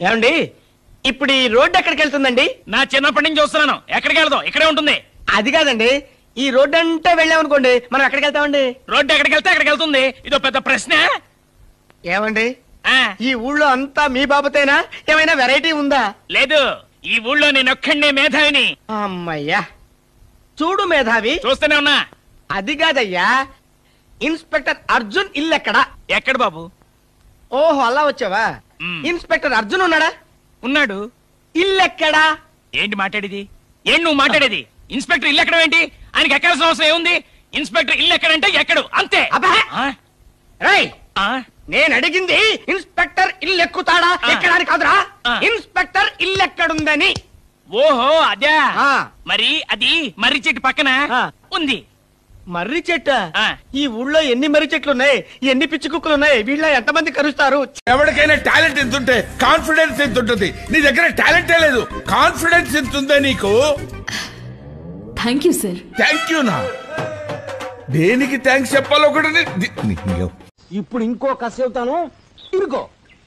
ఏమండి ఇప్పుడు ఈ రోడ్డు ఎక్కడికి వెళ్తుందండి నా చిన్నప్పటి నుంచి చూస్తున్నాను ఎక్కడికి వెళ్దాం ఇక్కడే ఉంటుంది అది కాదండి ఈ రోడ్డు అంతా వెళ్ళామనుకోండి మనం ఎక్కడికి వెళ్తామండి రోడ్డు ఎక్కడికి వెళ్తే అక్కడికి వెళ్తుంది ఇదో పెద్ద ప్రశ్న ఏమండి ఆ, ఈ ఊళ్ళో అంతా మీ బాబతేనా ఏమైనా వెరైటీ ఉందా లేదు ఈ ఊళ్ళో నేను ఒక్కడే మేధావిని అమ్మయ్యా చూడు మేధావి చూస్తూనే ఉన్నా అది కాదయ్యా ఇన్స్పెక్టర్ అర్జున్ ఇల్లు ఎక్కడా ఎక్కడ బాబు ఓహో అలా వచ్చావా మ్. ఇన్స్పెక్టర్ అర్జున్ ఉన్నాడా ఉన్నాడు ఇల్లు ఎక్కడా ఏంటి మాట్లాడేది ఏంటి నువ్వు మాట్లాడేది ఇన్స్పెక్టర్ ఇల్లు ఎక్కడ ఏంటి ఆయనకి ఎక్కాల్సిన అవసరం ఏముంది ఇన్స్పెక్టర్ ఇల్లు ఎక్కడంటే ఎక్కడు అంతే అబ్బా ఆ, రేయ్ ఆ, నేను అడిగింది ఇన్స్పెక్టర్ ఇల్లు ఎక్కుతాడా ఆ. ఎక్కడానికి కాదురా ఆ. ఇన్స్పెక్టర్ ఇల్లు ఎక్కడుందని ఓహో అదే ఆ. మరి అది మర్రి చెట్టు పక్కన ఆ. ఉంది మర్రి చెట్టు ఆ. ఈ ఊళ్ళో ఎన్ని మర్రి చెట్లు ఉన్నాయి ఎన్ని పిచ్చి కుక్కలు ఉన్నాయి వీళ్ళ ఎంతమంది కరుస్తారు ఎవరికైనా టాలెంట్ ఎంత ఉంటే కాన్ఫిడెన్స్ ఎంత ఉంటుంది నీ దగ్గర టాలెంటే లేదు కాన్ఫిడెన్స్ ఎంత ఉందా నీకు thank you sir thank you నా దేనికి థ్యాంక్స్ చెప్పాలో కూడా నీ- ది- నీ- ఇప్పుడు ఇంకో కథ చెబుతాను ఇరుకో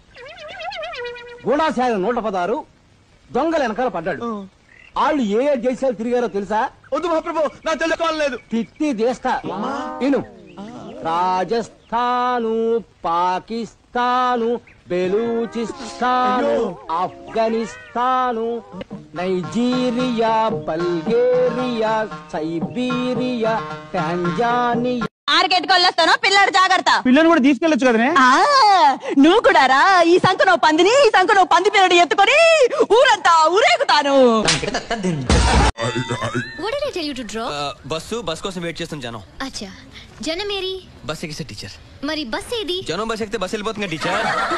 గూఢాశాల నూట పదారు దొంగల వెనకాల పడ్డాడు వాళ్ళు ఏ ఏ దేశాలు తిరిగారో తెలుసా వద్దు మహాప్రభు నా తెలుసుకోలేదు తిత్తి దేశ ఇను Rajasthan Pakistan Baluchistan Afghanistan Nigeria Bulgaria Siberia Tanzania market కొల్లేస్తాను పిల్లడు జాగ్రత్త పిల్లని కూడా తీసుకెళ్ళొచ్చు కదనే ఆ, నువ్వు కూడా రా ఈ సంఖ నువ్వు పందిని ఈ సంఖ నువ్వు పంది పిల్లడు ఎత్తుకొని ఊరంతా ఊరేగుతాను What did I tell you to drop? Bus bus కోసం వెయిట్ చేస్తున్న జనం అచ్చా జనమేరి బస్ ఎక్కిస్తే టీచర్ మరి బస్ ఏది జనం బస్ ఎక్కితే బస్ వెళ్ళిపోతుంది టీచర్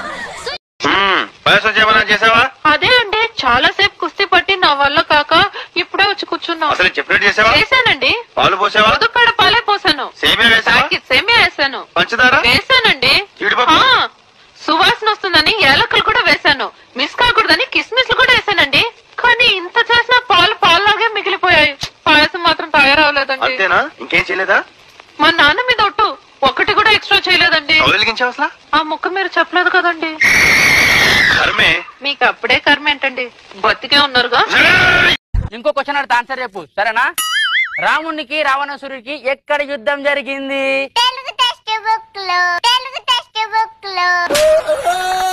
చేసావా అదే అండి చాలా సేపు కుస్తీ పట్టి నా వల్ల కాక ఇప్పుడే వచ్చి కూర్చున్నా అసలు చెప్పినట్టు చేసావా వేసానండి పాలు పోసావా ఉదుక్కడ పాలే పోసాను సేమియా వేసావా ప్యాకెట్ సేమియా వేసాను పంచదార వేసానండి జీడిపప్పు? ఆ, సువాసన వస్తుందని ఏలక్కలు కూడా వేసాను మిస్ కాకూడదని కిస్మిస్లు కూడా వేసానండి కానీ ఇంత చేసిన పాలు పాల్లాగే మిగిలిపోయాయి పాయసం మాత్రం తయారవలేదండి అంతేనా ఇంకేం చేయలేదా మా నాన్న మీద ఒట్టు ఒక్కటి కూడా ఎక్స్ట్రా చేయలేదండి కౌలు వెలిగించావు అసలు ఆ ముక్క మీరు చెప్పలేదు కదండి కర్మే మీకు అప్పుడే కర్మ ఏంటండి బతికే ఉన్నారుగా ఇంకో క్వశ్చన్ అడితే ఆన్సర్ చెప్పు సరేనా రామునికి రావణాసురుడికి ఎక్కడ యుద్ధం జరిగింది తెలుగు టెక్స్ట్ బుక్ లో తెలుగు టెక్స్ట్ బుక్ లో